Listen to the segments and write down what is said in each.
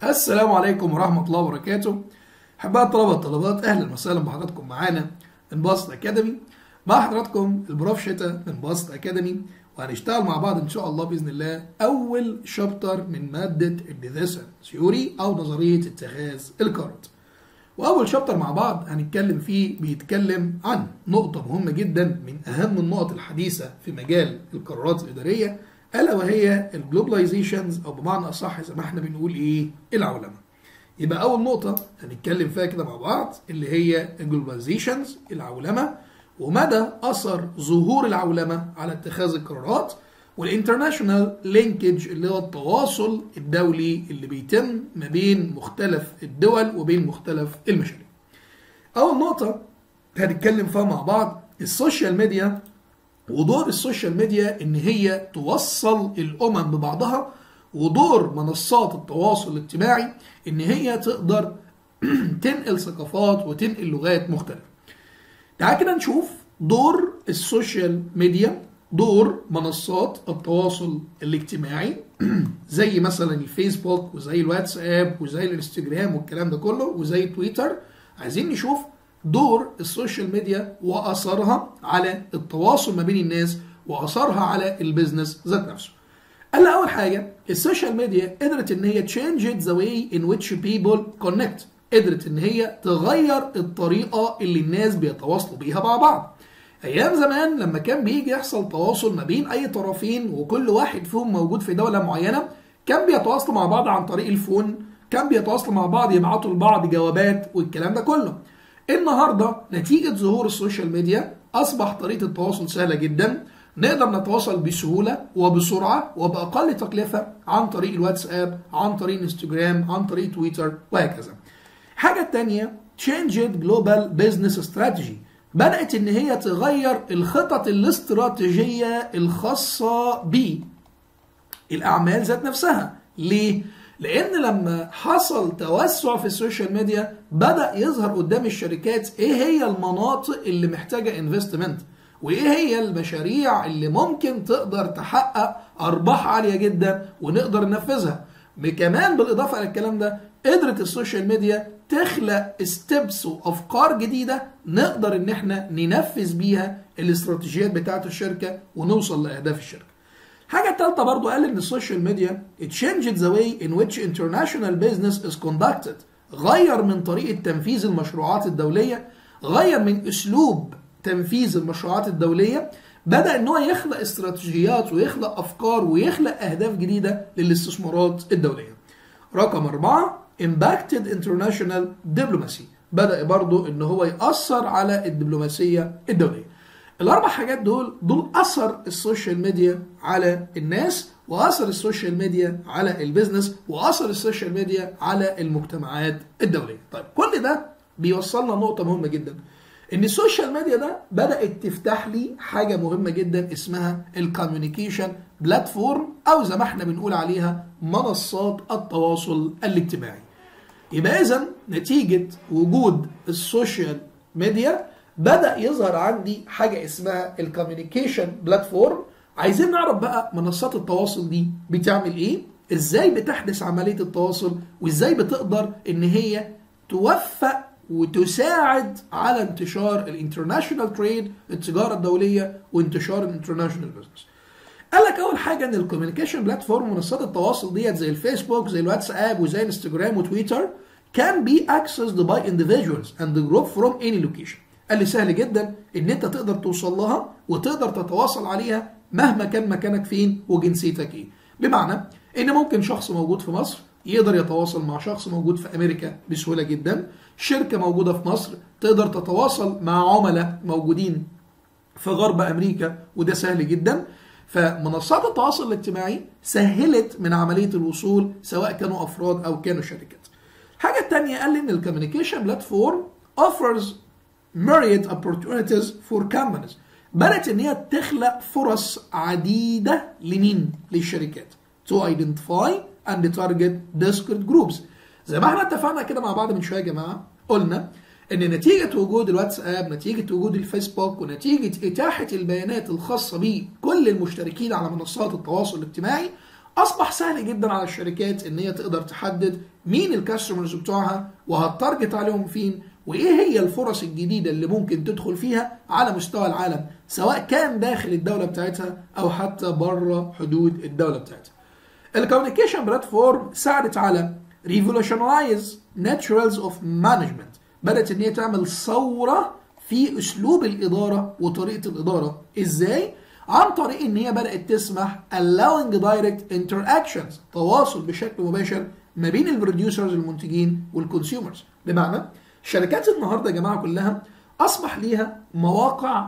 السلام عليكم ورحمة الله وبركاته أحباء الطلبة والطالبات أهلا وسهلا بحضراتكم معانا من باست أكاديمي مع حضراتكم البروف شتا من باست أكاديمي وهنشتغل مع بعض إن شاء الله بإذن الله أول شابتر من مادة الديزيشن ثيوري أو نظرية اتخاذ القرارات وأول شابتر مع بعض هنتكلم فيه بيتكلم عن نقطة مهمة جدا من أهم النقط الحديثة في مجال القرارات الإدارية ألا وهي الجلوبلايزيشنز أو بمعنى أصح زي ما احنا بنقول إيه العولمة. يبقى أول نقطة هنتكلم فيها كده مع بعض اللي هي الجلوبلايزيشنز العولمة ومدى أثر ظهور العولمة على اتخاذ القرارات والانترناشونال لينكج اللي هو التواصل الدولي اللي بيتم ما بين مختلف الدول وبين مختلف المشاريع. أول نقطة هنتكلم فيها مع بعض السوشيال ميديا ودور السوشيال ميديا ان هي توصل الامم ببعضها ودور منصات التواصل الاجتماعي ان هي تقدر تنقل ثقافات وتنقل لغات مختلفه. تعال كده نشوف دور السوشيال ميديا دور منصات التواصل الاجتماعي زي مثلا الفيسبوك وزي الواتساب وزي الانستجرام والكلام ده كله وزي تويتر عايزين نشوف دور السوشيال ميديا واثرها على التواصل ما بين الناس واثرها على البيزنس ذات نفسه. قال اول حاجه السوشيال ميديا قدرت ان هي تشينج ذا واي ان ويتش بيبل كونكت قدرت ان هي تغير الطريقه اللي الناس بيتواصلوا بيها مع بعض. ايام زمان لما كان بيجي يحصل تواصل ما بين اي طرفين وكل واحد فيهم موجود في دوله معينه كان بيتواصلوا مع بعض عن طريق الفون كان بيتواصلوا مع بعض يبعتوا لبعض جوابات والكلام ده كله. النهارده نتيجه ظهور السوشيال ميديا اصبح طريقه التواصل سهله جدا نقدر نتواصل بسهوله وبسرعه وباقل تكلفه عن طريق الواتساب عن طريق الانستجرام عن طريق تويتر وهكذا الحاجه الثانيه changed global business strategy بدات ان هي تغير الخطط الاستراتيجيه الخاصه بالاعمال ذات نفسها ليه لان لما حصل توسع في السوشيال ميديا بدا يظهر قدام الشركات ايه هي المناطق اللي محتاجه انفستمنت وايه هي المشاريع اللي ممكن تقدر تحقق ارباح عاليه جدا ونقدر ننفذها كمان بالاضافه الى الكلام ده قدرت السوشيال ميديا تخلق ستيبس وافكار جديده نقدر ان احنا ننفذ بيها الاستراتيجيات بتاعه الشركه ونوصل لاهداف الشركه الحاجة الثالثة برضو قال إن السوشيال ميديا it changed the way in which international business is conducted غير من طريقة تنفيذ المشروعات الدولية غير من أسلوب تنفيذ المشروعات الدولية بدأ إن هو يخلق استراتيجيات ويخلق أفكار ويخلق أهداف جديدة للاستثمارات الدولية رقم أربعة impacted international diplomacy بدأ برضو إن هو يأثر على الدبلوماسية الدولية الاربع حاجات دول دول اثر السوشيال ميديا على الناس واثر السوشيال ميديا على البيزنس واثر السوشيال ميديا على المجتمعات الدوليه طيب كل ده بيوصلنا نقطه مهمه جدا ان السوشيال ميديا ده بدات تفتح لي حاجه مهمه جدا اسمها الكوميونيكيشن بلاتفورم او زي ما احنا بنقول عليها منصات التواصل الاجتماعي يبقى اذا نتيجه وجود السوشيال ميديا بدا يظهر عندي حاجه اسمها الكوميونيكيشن بلاتفورم عايزين نعرف بقى منصات التواصل دي بتعمل ايه ازاي بتحدث عمليه التواصل وازاي بتقدر ان هي توفق وتساعد على انتشار الانترناشونال تريد التجاره الدوليه وانتشار الانترناشونال بزنس قال لك اول حاجه ان الكوميونيكيشن بلاتفورم منصات التواصل ديت زي الفيسبوك زي الواتساب وزي انستجرام وتويتر can be accessed by individuals and the group from any location قال لي سهل جدا ان انت تقدر توصل لها وتقدر تتواصل عليها مهما كان مكانك فين وجنسيتك ايه بمعنى ان ممكن شخص موجود في مصر يقدر يتواصل مع شخص موجود في امريكا بسهوله جدا شركه موجوده في مصر تقدر تتواصل مع عملاء موجودين في غرب امريكا وده سهل جدا فمنصات التواصل الاجتماعي سهلت من عمليه الوصول سواء كانوا افراد او كانوا شركات الحاجه الثانيه قال لي ان الكوميونيكيشن بلاتفورم offers myriad opportunities for companies بدأت ان هي تخلق فرص عديدة لمين؟ للشركات to identify and target discrete groups زي ما احنا اتفقنا كده مع بعض من شوية يا جماعة قلنا ان نتيجة وجود الواتساب نتيجة وجود الفيسبوك ونتيجة اتاحة البيانات الخاصة بكل المشتركين على منصات التواصل الاجتماعي اصبح سهل جدا على الشركات ان هي تقدر تحدد مين الكاستمرز بتوعها وهتارجت عليهم فين وايه هي الفرص الجديده اللي ممكن تدخل فيها على مستوى العالم سواء كان داخل الدوله بتاعتها او حتى بره حدود الدوله بتاعتها. الكوميونيكيشن بلاتفورم ساعدت على ريفولوشنايز ناتشورالز اوف مانجمنت بدات ان هي تعمل ثوره في اسلوب الاداره وطريقه الاداره ازاي عن طريق ان هي بدات تسمح allowing direct interactions تواصل بشكل مباشر ما بين البروديوسرز المنتجين والكونسيومرز بمعنى الشركات النهارده يا جماعه كلها اصبح ليها مواقع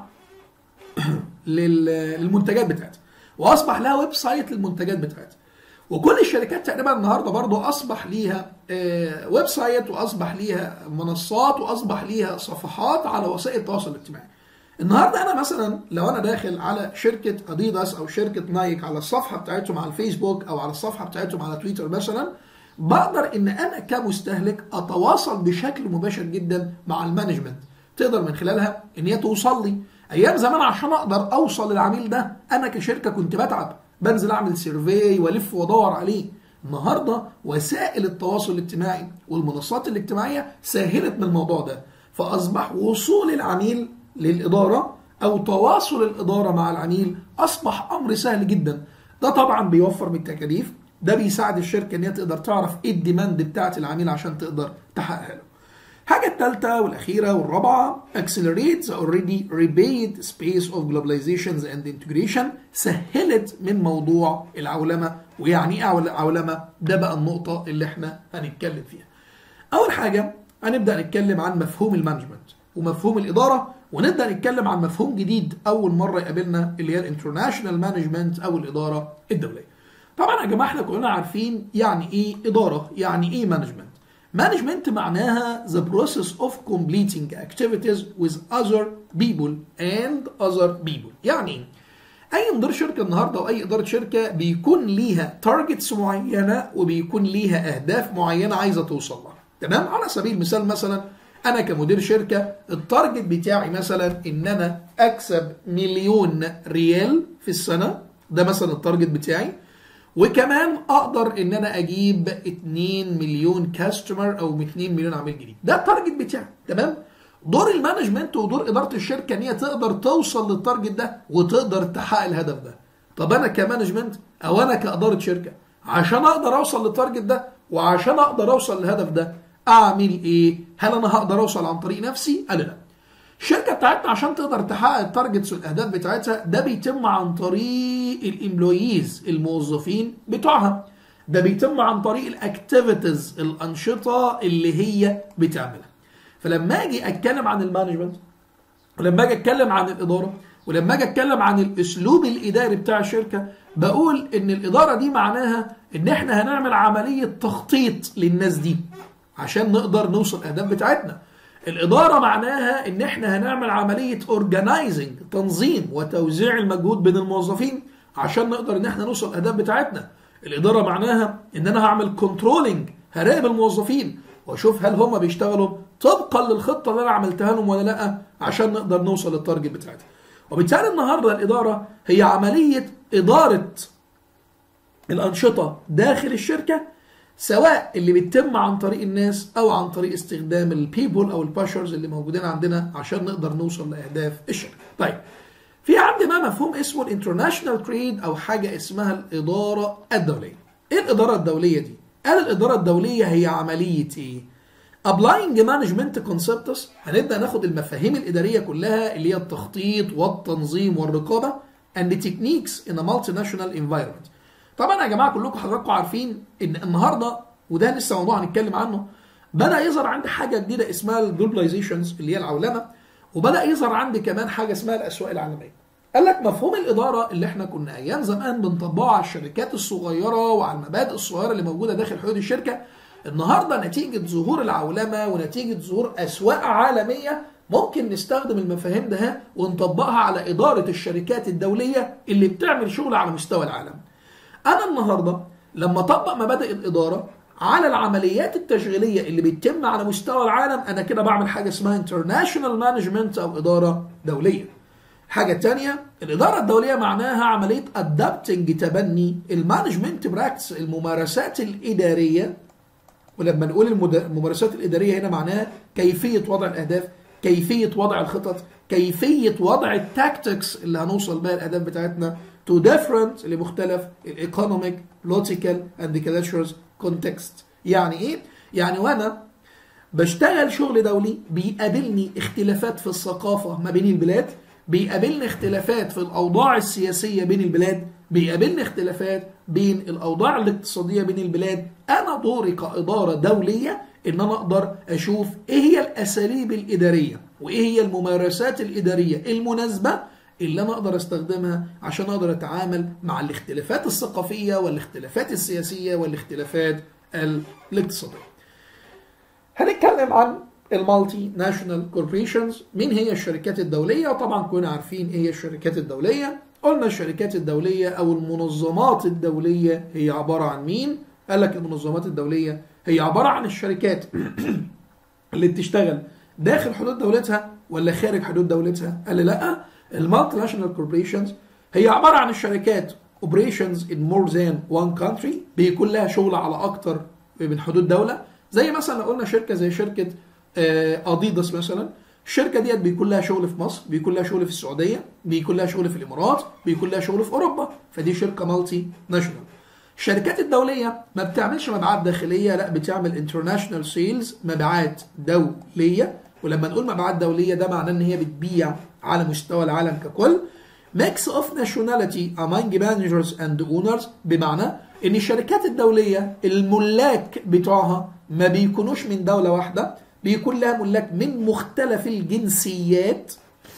للمنتجات بتاعتها واصبح لها ويب سايت للمنتجات بتاعتها وكل الشركات تقريبا النهارده برضو اصبح ليها ويب سايت واصبح ليها منصات واصبح ليها صفحات على وسائل التواصل الاجتماعي. النهارده انا مثلا لو انا داخل على شركه اديداس او شركه نايك على الصفحه بتاعتهم على الفيسبوك او على الصفحه بتاعتهم على تويتر مثلا بقدر ان انا كمستهلك اتواصل بشكل مباشر جدا مع المانجمنت تقدر من خلالها ان هي توصل لي ايام زمان عشان اقدر اوصل للعميل ده انا كشركه كنت بتعب بنزل اعمل سيرفي والف وادور عليه النهارده وسائل التواصل الاجتماعي والمنصات الاجتماعيه سهلت من الموضوع ده فاصبح وصول العميل للاداره او تواصل الاداره مع العميل اصبح امر سهل جدا ده طبعا بيوفر من التكاليف ده بيساعد الشركه ان هي تقدر تعرف ايه الديماند بتاعت العميل عشان تقدر تحققها له الحاجة الثالثة والأخيرة والرابعة accelerate the already rebate space of globalizations and integration سهلت من موضوع العولمة ويعني ايه عولمة ده بقى النقطة اللي احنا هنتكلم فيها أول حاجة هنبدأ نتكلم عن مفهوم المانجمنت ومفهوم الإدارة ونبدأ نتكلم عن مفهوم جديد أول مرة يقابلنا اللي هي الانترناشونال مانجمنت أو الإدارة الدولية طبعا يا جماعة احنا كلنا عارفين يعني ايه إدارة يعني ايه مانجمنت Management معناها the process of completing activities with other people and other people يعني اي مدير شركه النهارده او اي اداره شركه بيكون ليها تارجتس معينه وبيكون ليها اهداف معينه عايزه توصل لها تمام على سبيل المثال مثلا انا كمدير شركه التارجت بتاعي مثلا ان انا اكسب مليون ريال في السنه ده مثلا التارجت بتاعي وكمان اقدر ان انا اجيب 2 مليون كاستمر او 2 مليون عميل جديد ده التارجت بتاعي تمام دور المانجمنت ودور اداره الشركه ان هي تقدر توصل للتارجت ده وتقدر تحقق الهدف ده طب انا كمانجمنت او انا كاداره شركه عشان اقدر اوصل للتارجت ده وعشان اقدر اوصل للهدف ده اعمل ايه هل انا هقدر اوصل عن طريق نفسي انا لا الشركه بتاعتنا عشان تقدر تحقق التارجتس والاهداف بتاعتها ده بيتم عن طريق الامبلويز الموظفين بتوعها ده بيتم عن طريق الاكتيفيتيز الانشطه اللي هي بتعملها فلما اجي اتكلم عن المانجمنت ولما اجي اتكلم عن الاداره ولما اجي اتكلم عن الاسلوب الاداري بتاع الشركه بقول ان الاداره دي معناها ان احنا هنعمل عمليه تخطيط للناس دي عشان نقدر نوصل الاهداف بتاعتنا الإدارة معناها إن إحنا هنعمل عملية أورجنايزنج تنظيم وتوزيع المجهود بين الموظفين عشان نقدر إن إحنا نوصل الأهداف بتاعتنا. الإدارة معناها إن أنا هعمل كنترولنج هراقب الموظفين وأشوف هل هم بيشتغلوا طبقا للخطة اللي أنا عملتها لهم ولا لأ عشان نقدر نوصل للتارجت بتاعتنا. وبالتالي النهارده الإدارة هي عملية إدارة الأنشطة داخل الشركة سواء اللي بتتم عن طريق الناس او عن طريق استخدام البيبول او الباشرز اللي موجودين عندنا عشان نقدر نوصل لاهداف الشركه. طيب في عندنا مفهوم اسمه الانترناشونال تريد او حاجه اسمها الاداره الدوليه. ايه الاداره الدوليه دي؟ قال الاداره الدوليه هي عمليه ايه؟ Applying Management Concepts هنبدا ناخد المفاهيم الاداريه كلها اللي هي التخطيط والتنظيم والرقابه and techniques in a multinational environment. طبعا يا جماعه كلكم حضراتكم عارفين ان النهارده وده لسه موضوع هنتكلم عنه بدا يظهر عندي حاجه جديده اسمها الجلوبلايزيشنز اللي هي العولمه وبدا يظهر عندي كمان حاجه اسمها الاسواق العالميه قال لك مفهوم الاداره اللي احنا كنا ايام زمان بنطبقه على الشركات الصغيره وعلى المبادئ الصغيره اللي موجوده داخل حدود الشركه النهارده نتيجه ظهور العولمه ونتيجه ظهور اسواق عالميه ممكن نستخدم المفاهيم ده ونطبقها على اداره الشركات الدوليه اللي بتعمل شغل على مستوى العالم انا النهارده لما اطبق مبادئ الاداره على العمليات التشغيليه اللي بتتم على مستوى العالم انا كده بعمل حاجه اسمها انترناشونال مانجمنت او اداره دوليه حاجة تانية الإدارة الدولية معناها عملية أدابتنج تبني المانجمنت براكتس الممارسات الإدارية ولما نقول المد- الممارسات الإدارية هنا معناها كيفية وضع الأهداف كيفية وضع الخطط كيفية وضع التاكتكس اللي هنوصل بها الأهداف بتاعتنا to different لمختلف الايكونوميك political and cultural context يعني ايه؟ يعني وانا بشتغل شغل دولي بيقابلني اختلافات في الثقافة ما بين البلاد بيقابلني اختلافات في الأوضاع السياسية بين البلاد بيقابلني اختلافات بين الأوضاع الاقتصادية بين البلاد أنا دوري كإدارة دولية إن أنا أقدر أشوف إيه هي الأساليب الإدارية وإيه هي الممارسات الإدارية المناسبة اللي أنا أقدر أستخدمها عشان أقدر أتعامل مع الاختلافات الثقافية والاختلافات السياسية والاختلافات الاقتصادية هنتكلم عن المالتي ناشونال كوربريشنز مين هي الشركات الدوليه وطبعا كنا عارفين ايه هي الشركات الدوليه قلنا الشركات الدوليه او المنظمات الدوليه هي عباره عن مين قال لك المنظمات الدوليه هي عباره عن الشركات اللي بتشتغل داخل حدود دولتها ولا خارج حدود دولتها قال لي لا المالتي ناشونال كوربريشنز هي عباره عن الشركات operations in more than one country بيكون لها شغل على اكتر من حدود دوله زي مثلا لو قلنا شركه زي شركه آه، اديداس مثلا الشركه ديت بيكون لها شغل في مصر بيكون لها شغل في السعوديه بيكون لها شغل في الامارات بيكون لها شغل في اوروبا فدي شركه مالتي ناشونال الشركات الدوليه ما بتعملش مبيعات داخليه لا بتعمل انترناشونال سيلز مبيعات دوليه ولما نقول مبيعات دوليه ده معناه ان هي بتبيع على مستوى العالم ككل mix of nationality among managers and owners بمعنى ان الشركات الدوليه الملاك بتوعها ما بيكونوش من دوله واحده بيكون لها ملاك من مختلف الجنسيات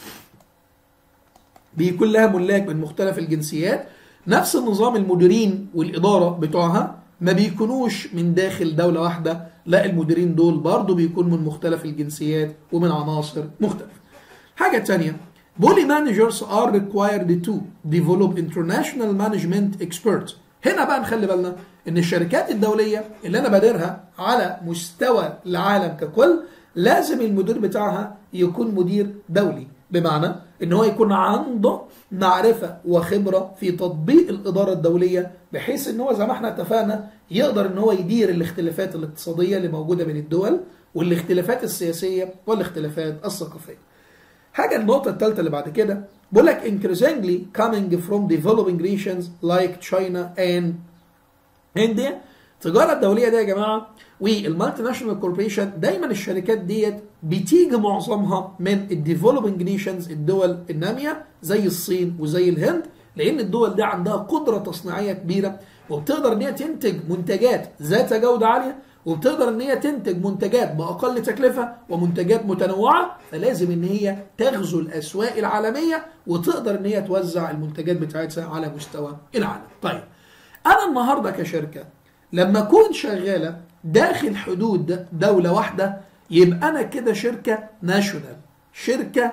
بيكون لها ملاك من مختلف الجنسيات نفس النظام المديرين والإدارة بتوعها ما بيكونوش من داخل دولة واحدة لا المديرين دول برضو بيكون من مختلف الجنسيات ومن عناصر مختلفة حاجة تانية Bully managers are required to develop international management experts هنا بقى نخلي بالنا ان الشركات الدولية اللي انا بادرها على مستوى العالم ككل لازم المدير بتاعها يكون مدير دولي بمعنى ان هو يكون عنده معرفة وخبرة في تطبيق الإدارة الدولية بحيث ان هو زي ما احنا اتفقنا يقدر ان هو يدير الاختلافات الاقتصادية اللي موجودة بين الدول والاختلافات السياسية والاختلافات الثقافية حاجة النقطة الثالثة اللي بعد كده بقول لك increasingly coming from developing regions like China and India التجارة الدولية دي يا جماعة والمالتي ناشونال كوربريشن دايما الشركات ديت بتيجي معظمها من الديفلوبينج نيشنز الدول النامية زي الصين وزي الهند لأن الدول دي عندها قدرة تصنيعية كبيرة وبتقدر إن هي تنتج منتجات ذات جودة عالية وبتقدر ان هي تنتج منتجات باقل تكلفه ومنتجات متنوعه فلازم ان هي تغزو الاسواق العالميه وتقدر ان هي توزع المنتجات بتاعتها على مستوى العالم. طيب انا النهارده كشركه لما اكون شغاله داخل حدود دوله واحده يبقى انا كده شركه ناشونال شركه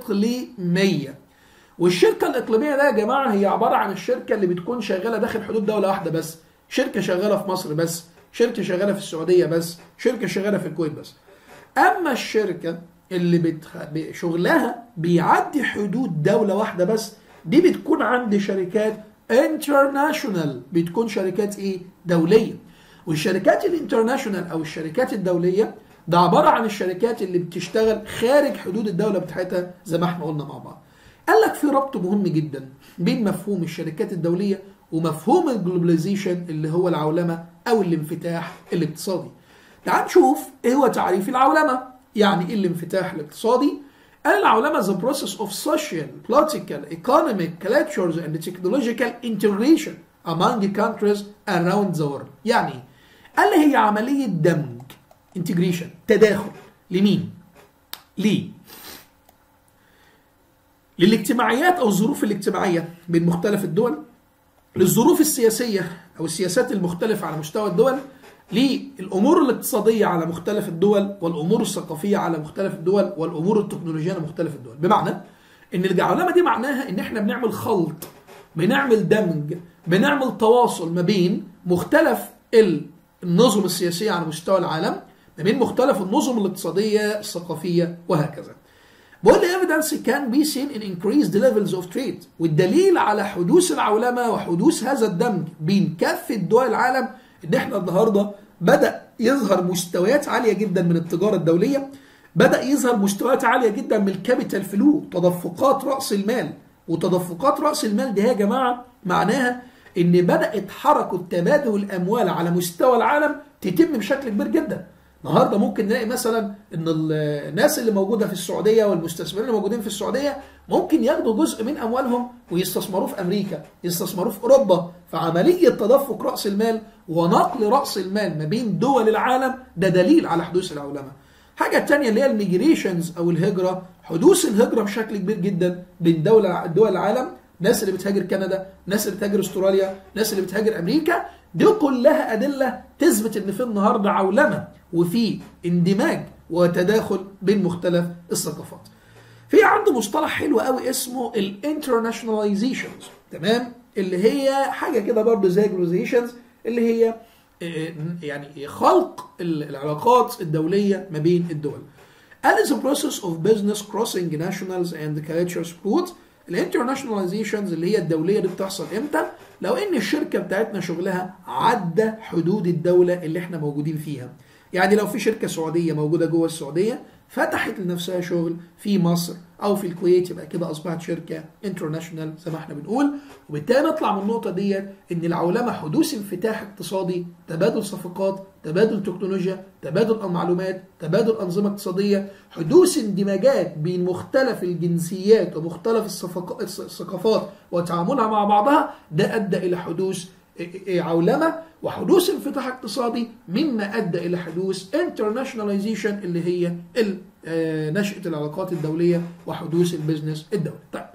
اقليميه والشركه الاقليميه ده يا جماعه هي عباره عن الشركه اللي بتكون شغاله داخل حدود دوله واحده بس شركه شغاله في مصر بس شركه شغاله في السعوديه بس شركه شغاله في الكويت بس اما الشركه اللي بتخ... شغلها بيعدي حدود دوله واحده بس دي بتكون عند شركات انترناشونال بتكون شركات ايه دوليه والشركات الانترناشونال او الشركات الدوليه ده عباره عن الشركات اللي بتشتغل خارج حدود الدوله بتاعتها زي ما احنا قلنا مع بعض قال لك في ربط مهم جدا بين مفهوم الشركات الدوليه ومفهوم الجلوباليزيشن اللي هو العولمه او الانفتاح الاقتصادي تعال نشوف ايه هو تعريف العولمه يعني ايه الانفتاح الاقتصادي قال العولمه the process of social, political, economic, cultures and technological integration among countries around the world يعني قال هي عملية دمج integration تداخل لمين؟ ليه؟ للاجتماعيات أو الظروف الاجتماعية بين مختلف الدول للظروف السياسية أو السياسات المختلفة على مستوى الدول للأمور الاقتصادية على مختلف الدول والأمور الثقافية على مختلف الدول والأمور التكنولوجية على مختلف الدول بمعنى إن العلامة دي معناها إن إحنا بنعمل خلط بنعمل دمج بنعمل تواصل ما بين مختلف النظم السياسية على مستوى العالم ما بين مختلف النظم الاقتصادية الثقافية وهكذا بقول لي evidence can be seen in increased levels of trade والدليل على حدوث العولمه وحدوث هذا الدمج بين كافه دول العالم ان احنا النهارده بدا يظهر مستويات عاليه جدا من التجاره الدوليه بدا يظهر مستويات عاليه جدا من الكابيتال فلو تدفقات راس المال وتدفقات راس المال دي يا جماعه معناها ان بدات حركه تبادل الاموال على مستوى العالم تتم بشكل كبير جدا النهارده ممكن نلاقي مثلا ان الناس اللي موجوده في السعوديه والمستثمرين اللي موجودين في السعوديه ممكن ياخدوا جزء من اموالهم ويستثمروه في امريكا، يستثمروه في اوروبا، فعمليه تدفق راس المال ونقل راس المال ما بين دول العالم ده دليل على حدوث العولمه. حاجه تانية اللي هي الميجريشنز او الهجره، حدوث الهجره بشكل كبير جدا بين دول دول العالم، ناس اللي بتهاجر كندا، ناس اللي بتهاجر استراليا، ناس اللي بتهاجر امريكا، دي كلها ادله تثبت ان في النهارده عولمه وفي اندماج وتداخل بين مختلف الثقافات. في عنده مصطلح حلو قوي اسمه الانترناشوناليزيشنز تمام اللي هي حاجه كده برضه زي جلوزيشنز اللي هي يعني خلق العلاقات الدوليه ما بين الدول. And is a process of business crossing nationals and cultures routes الانترناشوناليزيشنز اللي هي الدوليه دي بتحصل امتى؟ لو ان الشركه بتاعتنا شغلها عدى حدود الدوله اللي احنا موجودين فيها. يعني لو في شركه سعوديه موجوده جوه السعوديه فتحت لنفسها شغل في مصر او في الكويت يبقى كده اصبحت شركه انترناشونال زي ما احنا بنقول وبالتالي نطلع من النقطه ديت ان العولمه حدوث انفتاح اقتصادي تبادل صفقات تبادل تكنولوجيا تبادل معلومات تبادل انظمه اقتصاديه حدوث اندماجات بين مختلف الجنسيات ومختلف الثقافات وتعاملها مع بعضها ده ادى الى حدوث عولمه وحدوث انفتاح اقتصادي مما ادى الى حدوث انترناشوناليزيشن اللي هي نشاه العلاقات الدوليه وحدوث البزنس الدولي. طيب